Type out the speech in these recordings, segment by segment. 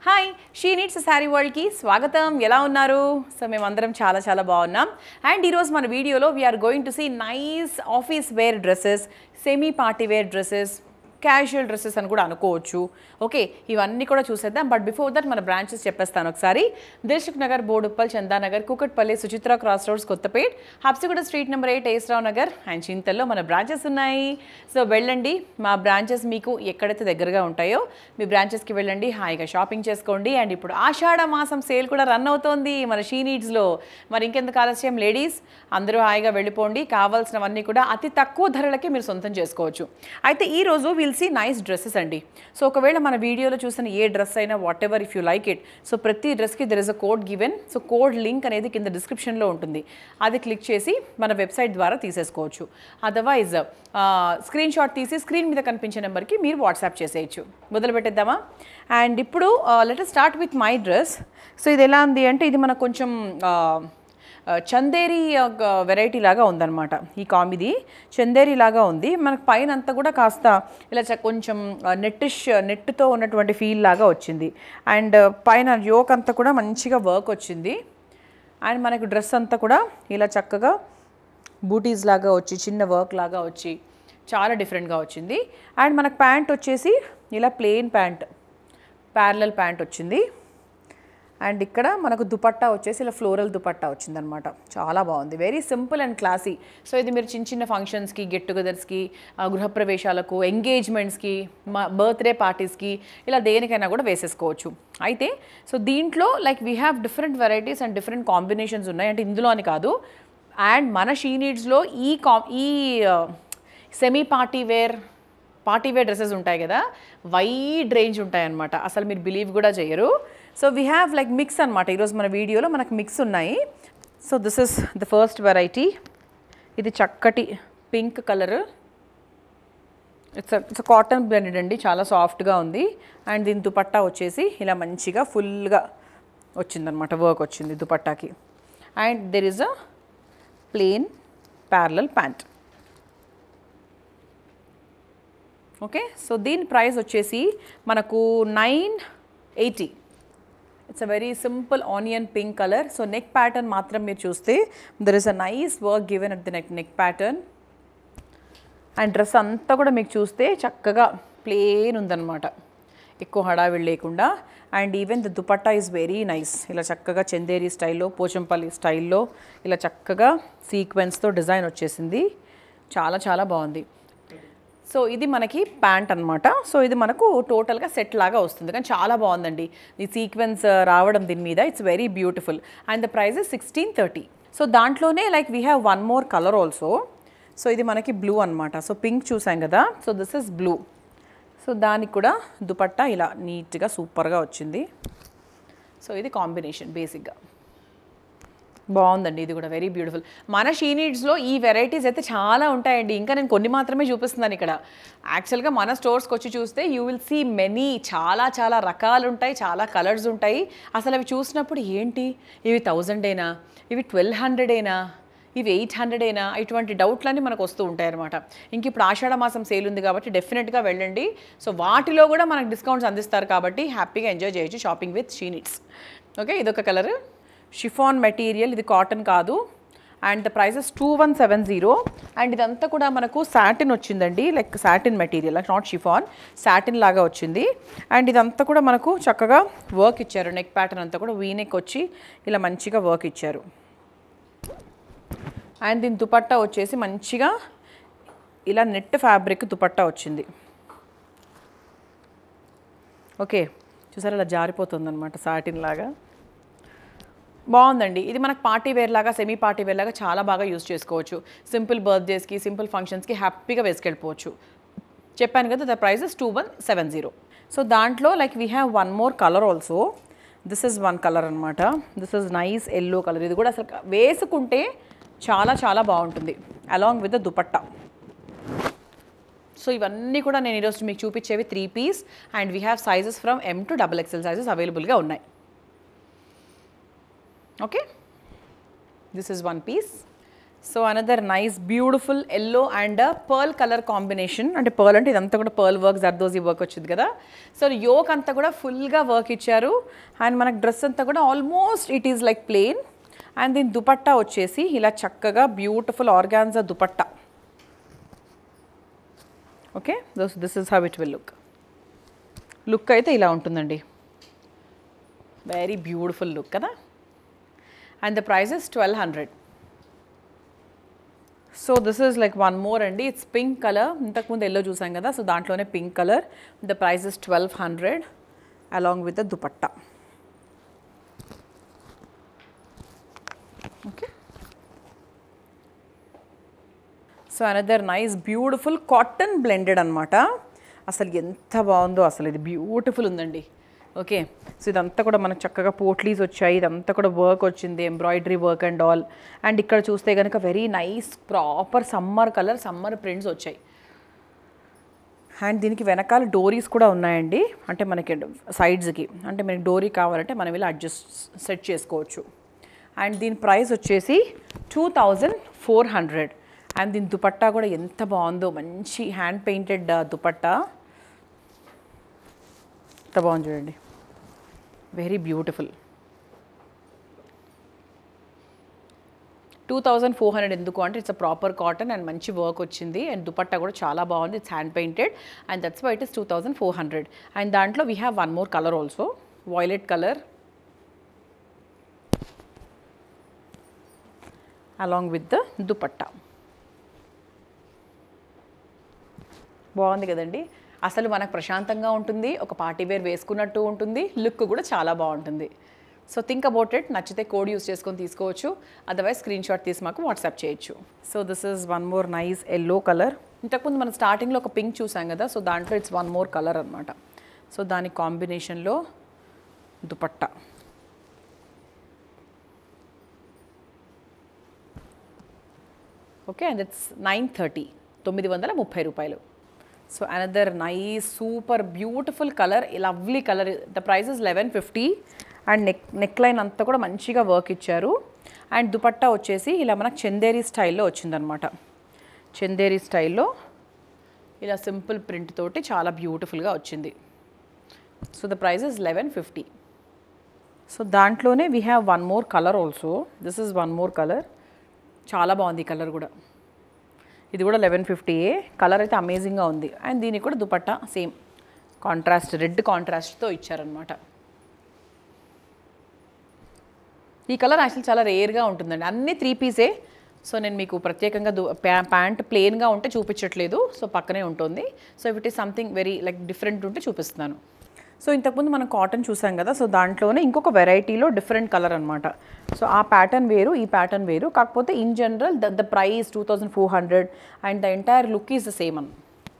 hi she needs saree వరల్డ్కి స్వాగతం ఎలా ఉన్నారు సో మేమందరం చాలా చాలా బాగున్నాం అండ్ ఈరోజు మన వీడియోలో we are going to see nice office wear dresses semi party wear dresses casual dresses అని కూడా అనుకోవచ్చు ఓకే ఇవన్నీ కూడా చూసేద్దాం బట్ బిఫోర్ దట్ మన బ్రాంచెస్ చెప్పేస్తాను ఒకసారి Dilsukh Nagar Boduppal Chandanagar Kukatpally Suchitra cross roads Kothapet Habsiguda street number eight AS Rao Nagar and చింతల్లో మన బ్రాంచెస్ ఉన్నాయి సో వెళ్ళండి మా బ్రాంచెస్ మీకు ఎక్కడైతే దగ్గరగా ఉంటాయో మీ బ్రాంచెస్కి వెళ్ళండి హాయిగా షాపింగ్ చేసుకోండి అండ్ ఇప్పుడు ఆషాఢ మాసం సేల్ కూడా రన్ అవుతోంది మన షీ నీడ్స్లో మరి ఇంకెందుకు ఆలస్యం లేడీస్ అందరూ హాయిగా వెళ్ళిపోండి కావాల్సినవన్నీ కూడా అతి తక్కువ ధరలకి మీరు సొంతం చేసుకోవచ్చు అయితే ఈ రోజు విల్ సీ నైస్ డ్రెస్సెస్ అండి సో ఒకవేళ మన వీడియోలో చూసిన ఏ డ్రెస్ అయినా whatever if you like it so ప్రతి డ్రెస్కి there is a code given so code link అనేది కింద డిస్క్రిప్షన్లో ఉంటుంది అది క్లిక్ చేసి మన వెబ్సైట్ ద్వారా తీసేసుకోవచ్చు అదర్వైజ్ స్క్రీన్ షాట్ తీసి స్క్రీన్ మీద కనిపించే నెంబర్కి మీరు వాట్సాప్ చేసేయచ్చు మొదలు పెట్టేద్దామా అండ్ ఇప్పుడు let start with my dress so ఇది ఎలా ఉంది అంటే ఇది మనకు కొంచెం ఆ, ఆ, చందేరి ఒక వెరైటీ లాగా ఉందన్నమాట ఈ కామిది చందేరి లాగా ఉంది మనకు పైన అంతా కూడా కాస్త ఇలా చ- కొంచెం నెట్టిష్ నెట్తో ఉన్నటువంటి ఫీల్ లాగా వచ్చింది అండ్ పైన యోక్ అంతా కూడా మంచిగా వర్క్ వచ్చింది అండ్ మనకు డ్రెస్ అంతా కూడా ఇలా చక్కగా బూటీస్ లాగా వచ్చి చిన్న వర్క్ లాగా వచ్చి చాలా డిఫరెంట్గా వచ్చింది అండ్ మనకు ప్యాంట్ వచ్చేసి ఇలా ప్లెయిన్ ప్యాంట్ ప్యారలల్ ప్యాంట్ వచ్చింది అండ్ ఇక్కడ మనకు దుపట్టా వచ్చేసి ఇలా ఫ్లోరల్ దుపట్టా వచ్చిందనమాట చాలా బాగుంది very simple and classy so ఇది మీరు చిన్న చిన్న ఫంక్షన్స్కి గెట్ టుగెదర్స్కి గృహప్రవేశాలకు ఎంగేజ్మెంట్స్కి మా బర్త్డే పార్టీస్కి ఇలా దేనికైనా కూడా వేసేసుకోవచ్చు అయితే సో దీంట్లో like we have different varieties and different combinations ఉన్నాయి అంటే ఇందులో అని కాదు అండ్ మన షీ నీడ్స్లో ఈ కా ఈ semi party wear party wear dresses ఉంటాయి కదా వైడ్ రేంజ్ ఉంటాయి అనమాట అసలు మీరు బిలీవ్ కూడా చేయరు so we have like mix అనమాట ఈరోజు మన వీడియోలో మనకు మిక్స్ ఉన్నాయి so this is the first variety ఇది చక్కటి pink colour it's it's cotton blended అండి చాలా సాఫ్ట్గా ఉంది అండ్ దీని దుపట్టా వచ్చేసి ఇలా మంచిగా ఫుల్గా వచ్చిందనమాట వర్క్ వచ్చింది దుపట్టాకి and there is a plain parallel pant okay so దీని ప్రైస్ వచ్చేసి మనకు nine eighty it's a very simple onion pink colour so neck pattern మాత్రం మీరు చూస్తే there is a nice work given at the neck neck pattern and dress అంతా కూడా మీకు చూస్తే చక్కగా ప్లేన్ ఉందన్నమాట ఎక్కువ హడావిడి లేకుండా and even the dupatta is very nice ఇలా చక్కగా చందేరి స్టైల్లో పోచంపల్లి స్టైల్లో ఇలా చక్కగా సీక్వెన్స్తో డిజైన్ వచ్చేసింది చాలా చాలా బాగుంది సో ఇది మనకి ప్యాంట్ అన్నమాట సో ఇది మనకు టోటల్గా సెట్ లాగా వస్తుంది కానీ చాలా బాగుందండి ఈ సీక్వెన్స్ రావడం దీని మీద it's very beautiful and the price is sixteen thirty so దాంట్లోనే like we have one more colour also so ఇది మనకి బ్లూ అనమాట సో పింక్ చూసాం కదా so this is blue so దానికి కూడా దుపట్టా ఇలా నీట్గా సూపర్గా వచ్చింది సో ఇది కాంబినేషన్ బేసిక్గా బాగుందండి ఇది కూడా వెరీ బ్యూటిఫుల్ మన షీ నీడ్స్లో ఈ వెరైటీస్ అయితే చాలా ఉంటాయండి ఇంకా నేను కొన్ని మాత్రమే చూపిస్తున్నాను ఇక్కడ యాక్చువల్గా మన స్టోర్స్కి వచ్చి చూస్తే యూ విల్ సీ మెనీ చాలా చాలా రకాలు ఉంటాయి చాలా కలర్స్ ఉంటాయి అసలు అవి చూసినప్పుడు ఏంటి ఇవి థౌజండేనా ఇవి ట్వెల్వ్ హండ్రెడేనా ఇవి ఎయిట్ హండ్రెడేనా ఇటువంటి డౌట్లన్నీ మనకు వస్తూ ఉంటాయి అనమాట ఇంక ఇప్పుడు ఆషాఢ మాసం సేల్ ఉంది కాబట్టి డెఫినెట్గా వెళ్ళండి సో వాటిలో కూడా మనకు డిస్కౌంట్స్ అందిస్తారు కాబట్టి హ్యాపీగా ఎంజాయ్ చేయొచ్చు shopping with she needs okay ఇదొక కలర్ షిఫాన్ మెటీరియల్ ఇది కాటన్ కాదు and the prices two one seven zero and ఇదంతా కూడా మనకు సాటిన్ వచ్చిందండి like satin material like not chiffon satin లాగా వచ్చింది అండ్ ఇదంతా కూడా మనకు చక్కగా వర్క్ ఇచ్చారు నెక్ ప్యాటర్న్ అంతా కూడా వీ నెక్ వచ్చి ఇలా మంచిగా వర్క్ ఇచ్చారు అండ్ దీని దుపట్టా వచ్చేసి మంచిగా ఇలా నెట్ ఫ్యాబ్రిక్ దుపట్టా వచ్చింది ఓకే చూసారా ఇలా జారిపోతుంది అనమాట సాటిన్ లాగా బాగుందండి ఇది మనకు పార్టీ వేర్ లాగా సెమీ పార్టీ వేర్ లాగా చాలా బాగా యూస్ చేసుకోవచ్చు సింపుల్ బర్త్డేస్కి సింపుల్ ఫంక్షన్స్కి హ్యాపీగా వేసుకెళ్ళిపోవచ్చు చెప్పాను కదా the prices two one seven zero so దాంట్లో like we have one more colour also this is one colour అనమాట this is nice yellow colour ఇది కూడా అసలు వేసుకుంటే చాలా చాలా బాగుంటుంది along with the dupatta so ఇవన్నీ కూడా నేను ఈరోజు మీకు చూపించేవి three piece and we have sizes from M to double XL sizes అవైలబుల్గా ఉన్నాయి okay this is one piece so another nice beautiful yellow and pearl colour combination అంటే పర్ల్ అంటే ఇదంతా కూడా పర్ల్ వర్క్ జర్దోజీ వర్క్ వచ్చింది కదా సో యోక్ అంతా కూడా ఫుల్గా వర్క్ ఇచ్చారు అండ్ మనకు డ్రెస్ అంతా కూడా almost it is like plain and దీని దుపట్టా వచ్చేసి ఇలా చక్కగా beautiful organza dupatta okay those this is how it will look look అయితే ఇలా ఉంటుందండి వెరీ బ్యూటిఫుల్ లుక్ కదా and the price is twelve hundred so this is like one more అండి it's pink colour ఇంతకుముందు ఎల్లో చూసాం కదా సో దాంట్లోనే pink colour the price is twelve hundred along with the dupatta okay so another nice beautiful cotton blended అనమాట అసలు ఎంత బాగుందో అసలు ఇది బ్యూటిఫుల్ ఉందండి ఓకే సో ఇదంతా కూడా మనకు చక్కగా పోట్లీస్ వచ్చాయి ఇదంతా కూడా వర్క్ వచ్చింది embroidery work and all and ఇక్కడ చూస్తే కనుక very nice proper summer colour summer prints వచ్చాయి అండ్ దీనికి వెనకాల డోరీస్ కూడా ఉన్నాయండి అంటే మనకి సైడ్స్కి అంటే మనకి డోరీ కావాలంటే మనం ఇలా అడ్జస్ట్ సెట్ చేసుకోవచ్చు అండ్ దీని ప్రైస్ వచ్చేసి two thousand four hundred and దీని దుపట్టా కూడా ఎంత బాగుందో మంచి హ్యాండ్ పెయింటెడ్ దుపట్టా ఎంత బాగుంది చూడండి very beautiful two thousand four hundred ఎందుకు అంటే it's a proper cotton and మంచి వర్క్ వచ్చింది అండ్ దుపట్టా కూడా చాలా బాగుంది it's hand painted and that's why it is two thousand four hundred and దాంట్లో we have one more colour also violet colour along with the dupatta బాగుంది కదండి అసలు మనకు ప్రశాంతంగా ఉంటుంది ఒక పార్టీ వేర్ వేసుకున్నట్టు ఉంటుంది లుక్ కూడా చాలా బాగుంటుంది సో థింక్ అబౌట్ ఇట్ నచ్చితే కోడ్ యూస్ చేసుకొని తీసుకోవచ్చు అదర్వైజ్ స్క్రీన్ షాట్ తీసి మాకు వాట్సాప్ చేయొచ్చు so this is one more nice yellow colour ఇంతకుముందు మనం స్టార్టింగ్లో ఒక పింక్ చూసాం కదా సో దాంట్లో ఇట్స్ వన్ మోర్ కలర్ అనమాట సో దాని కాంబినేషన్లో dupatta okay and it's nine thirty తొమ్మిది వందల ముప్పై రూపాయలు so another nice super beautiful colour lovely colour the price is eleven fifty and neck neck neckline అంతా కూడా మంచిగా వర్క్ ఇచ్చారు అండ్ దుపట్టా వచ్చేసి ఇలా మనకు చందేరి స్టైల్లో వచ్చిందనమాట చందేరి స్టైల్లో ఇలా సింపుల్ ప్రింట్ తోటి చాలా బ్యూటిఫుల్గా వచ్చింది so the price is eleven fifty so దాంట్లోనే we have one more colour also this is one more colour చాలా బాగుంది ఈ కలర్ కూడా ఇది కూడా లెవెన్ ఫిఫ్టీయే కలర్ అయితే అమేజింగ్గా ఉంది అండ్ దీనికి కూడా దుపట్టా సేమ్ కాంట్రాస్ట్ రెడ్ కాంట్రాస్ట్తో ఇచ్చారనమాట ఈ కలర్ యాక్చువల్లీ చాలా రేర్గా ఉంటుందండి అన్నీ త్రీ పీసే సో నేను మీకు ప్రత్యేకంగా దు ప్యా- ప్యాంట్ ప్లెయిన్గా ఉంటే చూపించట్లేదు సో పక్కనే ఉంటుంది so if it is something very like different ఉంటే చూపిస్తున్నాను సో ఇంతకుముందు మనం కాటన్ చూసాం కదా సో దాంట్లోనే ఇంకొక వెరైటీలో డిఫరెంట్ కలర్ అనమాట సో ఆ ప్యాటర్న్ వేరు ఈ ప్యాటర్న్ వేరు కాకపోతే in general the the price two thousand four hundred and the entire look is the same అన్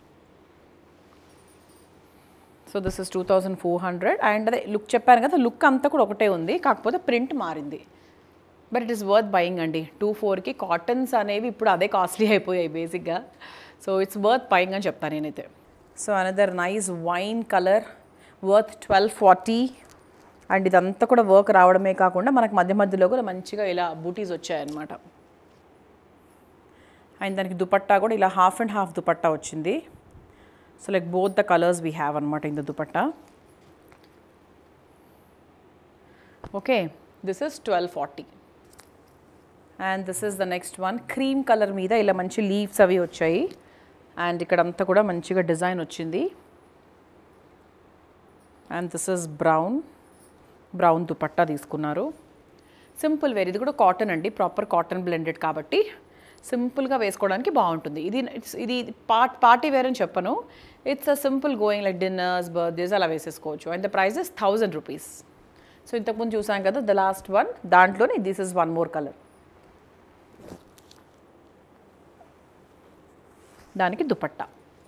so this is two thousand four hundred and అదే లుక్ చెప్పాను కదా లుక్ అంతా కూడా ఒకటే ఉంది కాకపోతే ప్రింట్ మారింది but it is worth buying అండి టూ ఫోర్కి కాటన్స్ అనేవి ఇప్పుడు అదే కాస్ట్లీ అయిపోయాయి బేసిక్గా సో ఇట్స్ వర్త్ బయింగ్ అని చెప్తాను నేనైతే so another nice wine colour worth twelve forty and ఇదంతా కూడా వర్క్ రావడమే కాకుండా మనకు మధ్య మధ్యలో కూడా మంచిగా ఇలా బూటీస్ వచ్చాయన్నమాట అండ్ దానికి దుపట్టా కూడా ఇలా హాఫ్ అండ్ హాఫ్ దుపట్టా వచ్చింది so like both the colours we have అనమాట in the dupatta okay this is twelve forty and this is the next one cream colour మీద ఇలా మంచి లీవ్స్ అవి వచ్చాయి అండ్ ఇక్కడంతా కూడా మంచిగా డిజైన్ వచ్చింది and this is brown brown dupatta తీసుకున్నారు సింపుల్ వేర్ ఇది కూడా కాటన్ అండి ప్రాపర్ కాటన్ బ్లెండెడ్ కాబట్టి సింపుల్గా వేసుకోవడానికి బాగుంటుంది ఇది ఇట్స్ ఇది పార్ట్ పార్టీ వేర్ అని చెప్పను it's a simple going like dinners birthdays అలా వేసేసుకోవచ్చు and the price is thousand rupees so ఇంతకుముందు చూసాం కదా ద లాస్ట్ వన్ దాంట్లోనే this is one more colour దానికి దుపట్టా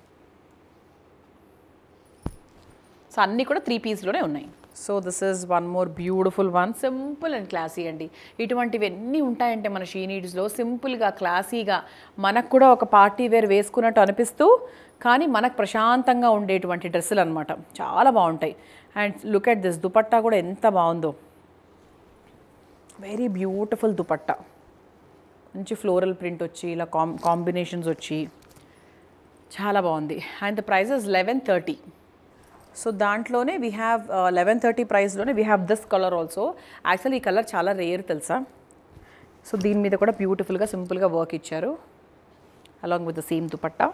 సో అన్నీ కూడా త్రీ పీస్లోనే ఉన్నాయి so this is one more beautiful one simple and classy అండి ఇటువంటివి ఎన్ని ఉంటాయంటే మన షీ నీడ్స్లో సింపుల్గా క్లాసీగా మనకు కూడా ఒక పార్టీ వేర్ వేసుకున్నట్టు అనిపిస్తూ కానీ మనకు ప్రశాంతంగా ఉండేటువంటి డ్రెస్సులు అనమాట చాలా బాగుంటాయి and look at this dupatta కూడా ఎంత బాగుందో వెరీ బ్యూటిఫుల్ దుపట్టా మంచి ఫ్లోరల్ ప్రింట్ వచ్చి ఇలా కాం కాంబినేషన్స్ వచ్చి చాలా బాగుంది and the price is eleven thirty so దాంట్లోనే వీ హ్యావ్ లెవెన్ థర్టీ ప్రైస్లోనే we have this colour also actually ఈ కలర్ చాలా రేర్ తెలుసా సో దీని మీద కూడా బ్యూటిఫుల్గా సింపుల్గా వర్క్ ఇచ్చారు along with the same dupatta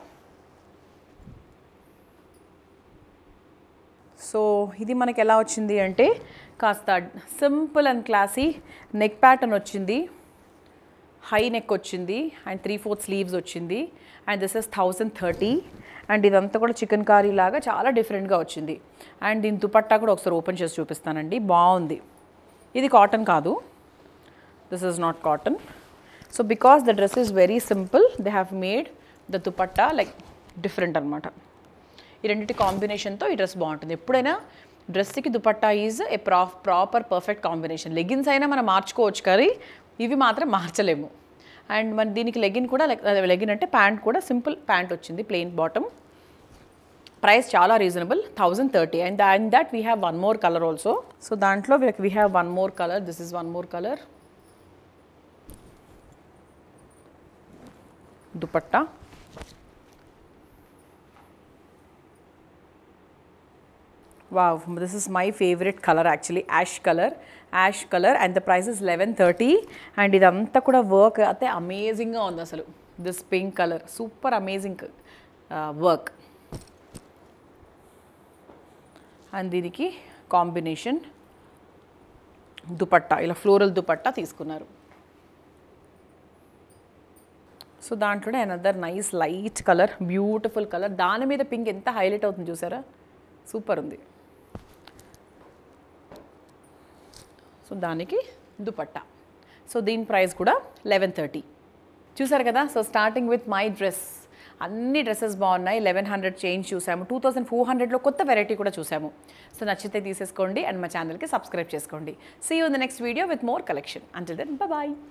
so ఇది మనకి ఎలా వచ్చింది అంటే కాస్త simple and classy neck pattern వచ్చింది హై నెక్ వచ్చింది అండ్ త్రీ ఫోర్త్ స్లీవ్స్ వచ్చింది and this is thousand thirty and ఇదంతా కూడా చికెన్ కారీ లాగా చాలా డిఫరెంట్గా వచ్చింది అండ్ దీని దుపట్టా కూడా ఒకసారి ఓపెన్ చేసి చూపిస్తానండి బాగుంది ఇది కాటన్ కాదు this is not cotton so because the dress is very simple they have made the dupatta like different అనమాట ఈ రెండింటి కాంబినేషన్తో ఈ డ్రెస్ బాగుంటుంది ఎప్పుడైనా డ్రెస్కి దుపట్టా ఈజ్ ఏ ప్రా ప్రాపర్ పర్ఫెక్ట్ కాంబినేషన్ లెగిన్స్ అయినా మనం మార్చుకోవచ్చు కానీ ఇవి మాత్రం మార్చలేము అండ్ మన దీనికి లెగిన్ కూడా లెగిన్ అంటే ప్యాంట్ కూడా సింపుల్ ప్యాంట్ వచ్చింది ప్లెయిన్ బాటమ్ ప్రైస్ చాలా reasonable thousand thirty and and that we have one more colour also so దాంట్లో we have one more colour this is one more colour dupatta wow this is my favourite colour actually ash colour ash colour and the price is eleven thirty and ఇదంతా కూడా work అయితే అమేజింగ్గా ఉంది అసలు this pink colour super amazing work and దీనికి combination dupatta ఇలా floral dupatta తీసుకున్నారు so దాంట్లోనే another nice light colour beautiful colour దాని మీద పింక్ ఎంత హైలైట్ అవుతుంది చూసారా సూపర్ ఉంది సో దానికి దుపట్టా సో దీని ప్రైస్ కూడా లెవెన్ థర్టీ చూసారు కదా so starting with my dress అన్ని డ్రెస్సెస్ బాగున్నాయి లెవెన్ హండ్రెడ్ చేంజ్ చూసాము టూ థౌసండ్ ఫోర్ హండ్రెడ్లో కొత్త వెరైటీ కూడా చూసాము సో నచ్చితే తీసేసుకోండి అండ్ మా ఛానల్కి సబ్స్క్రైబ్ చేసుకోండి see you the next video with more collection until then bye